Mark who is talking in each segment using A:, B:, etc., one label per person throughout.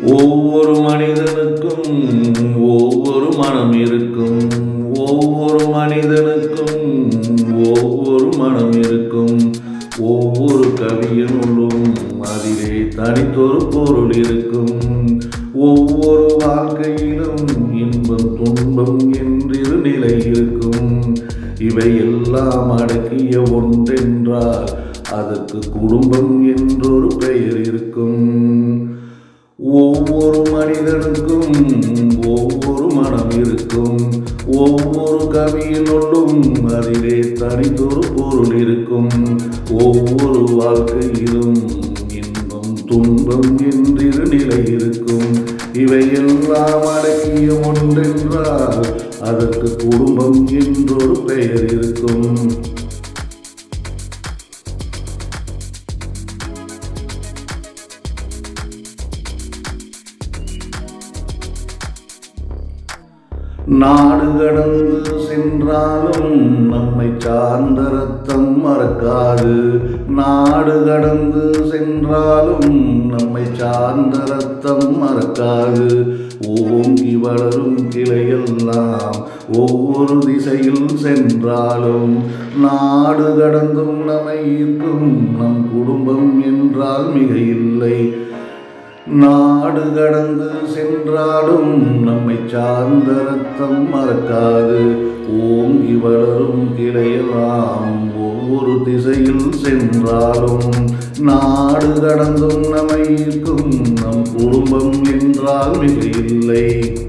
A: ஒவ்வொரு மனிதனுக்கும் ஒவ்வொரு மனம் இருக்கும் ஒவ்வொரு மனிதனுக்கும் ஒவ்வொரு மனம் இருக்கும் ஒவ்வொரு கவியனுள்ளும் அதிலே தனித்தொரு பொருள் இருக்கும் ஒவ்வொரு வாழ்க்கையிலும் இன்பம் துன்பம் என்றிரு நிலை இருக்கும் இவை எல்லாம் அடக்கிய ஒன்றென்றால் அதற்கு குடும்பம் என்றொரு பெயர் இருக்கும் ஒவ்வொரு மனிதனுக்கும் ஒவ்வொரு மனம் இருக்கும் ஒவ்வொரு கவியினுள்ளும் அதிலே தனித்தொரு பொருள் இருக்கும் ஒவ்வொரு வாழ்க்கையிலும் இன்பம் துன்பம் என்றிரு நிலை இருக்கும் இவையெல்லாம் அடக்கிய ஒன்றென்றால் அதற்கு குடும்பம் என்றொரு பெயர் இருக்கும் நாடு கடந்து சென்றாலும் நம்மை சார்ந்த ரத்தம் மறக்காது நாடு கடந்து சென்றாலும் நம்மை சார்ந்த ரத்தம் மறக்காது ஓங்கி வளரும் கிளையெல்லாம் ஒவ்வொரு திசையில் சென்றாலும் நாடு கடந்தும் நம்மை ஈர்க்கும் நம் குடும்பம் என்றால் மிக இல்லை நாடு கடந்து சென்றாலும் நம்மை சார்ந்த ரத்தம் மறக்காது ஓங்கி வளரும் கிளையெல்லாம் ஒவ்வொரு திசையில் சென்றாலும் நாடு கடந்தும் நம்மை ஈர்க்கும் நம் குடும்பம் என்றால் மிக இல்லை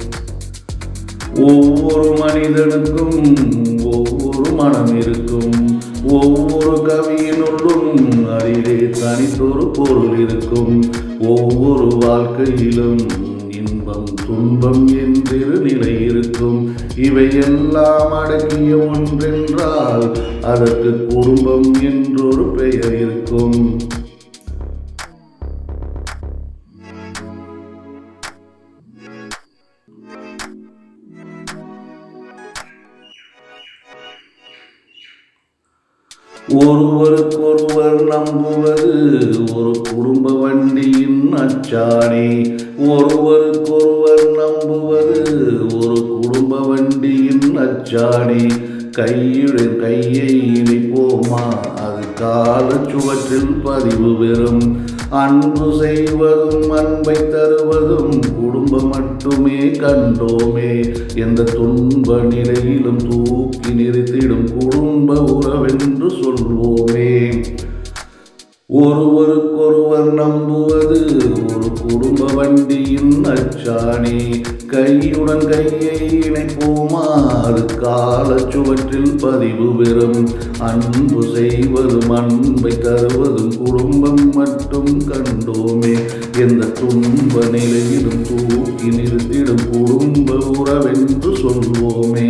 A: ஒவ்வொரு மனிதனுக்கும் ஒவ்வொரு மனம் இருக்கும் ஒவ்வொரு கவியினுள்ளும் அதிலே தனித்தொரு பொருள் இருக்கும் ஒவ்வொரு வாழ்க்கையிலும் இன்பம் துன்பம் என்றிரு நிலை இருக்கும் இவையெல்லாம் அடங்கிய ஒன்றென்றால் அதற்கு குடும்பம் என்றொரு பெயர் இருக்கும் ஒருவருக்கொருவர் நம்புவது ஒரு குடும்ப வண்டியின் அச்சாணி ஒருவருக்கொருவர் நம்புவது ஒரு குடும்ப வண்டியின் அச்சாணி கையுடன் கையை இணைப்போமா அது கால சுவற்றில் பதிவு பெறும் அன்பு செய்வதும் அன்பை தருவதும் குடும்பம் மட்டுமே கண்டோமே எந்த துன்ப நிலையிலும் தூக்கி நிறுத்திடும் குடும்ப உறவென்று சொல்வோமே ஒருவருக்கொருவர் நம்புவது ஒரு குடும்ப வண்டியின் அச்சாணி கையுடன் கையை இணைப்போமா அது கால சுவற்றில் பதிவு பெறும் அன்பு செய்வதும் அன்பை தருவதும் குடும்பம் மட்டும் கண்டோமே எந்த துன்ப நிலையிலும் தூக்கி நிறுத்திடும் குடும்ப உறவென்று சொல்வோமே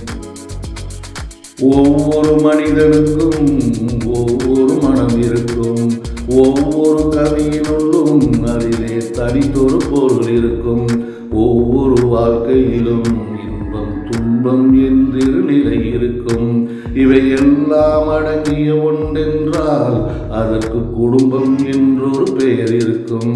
A: ஒவ்வொரு மனிதனுக்கும் ஒவ்வொரு மனம் இருக்கும் ஒவ்வொரு கவியினுள்ளும் அதிலே தனித்தொரு பொருள் இருக்கும் ஒவ்வொரு வாழ்க்கையிலும் இன்பம் துன்பம் என்றிரு நிலை இருக்கும் இவை எல்லாம் அடங்கிய ஒன்றென்றால் அதற்கு குடும்பம் என்றொரு பெயர் இருக்கும்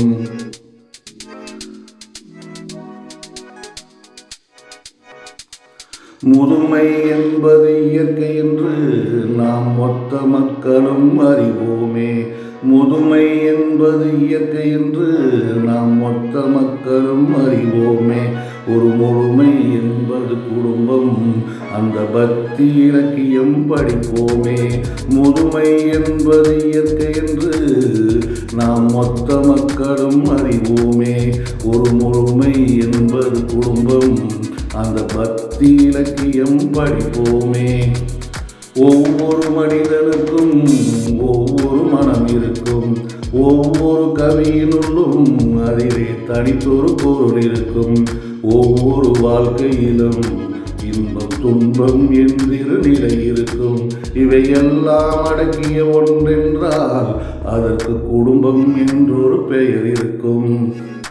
A: முதுமை என்பது இயற்கை என்று நாம் மொத்த மக்களும் அறிவோமே முதுமை என்பது இயற்கை என்று நாம் மொத்த மக்களும் அறிவோமே ஒரு முழுமை என்பது குடும்பம் அந்த பக்தி இலக்கியம் படிப்போமே முதுமை என்பது இயற்கை என்று நாம் மொத்த மக்களும் அறிவோமே ஒரு முழுமை என்பது குடும்பம் அந்த பக்தி இலக்கியம் படிப்போமே ஒவ்வொரு மனிதனுக்கும் ஒவ்வொரு மனம் இருக்கும் ஒவ்வொரு கவியினுள்ளும் அதிலே தனித்தொரு பொருள் இருக்கும் ஒவ்வொரு வாழ்க்கையிலும் இன்பம் துன்பம் என்றிரு நிலை இருக்கும் இவையெல்லாம் அடக்கிய ஒன்றென்றால் அதற்கு குடும்பம் என்றொரு பெயர் இருக்கும்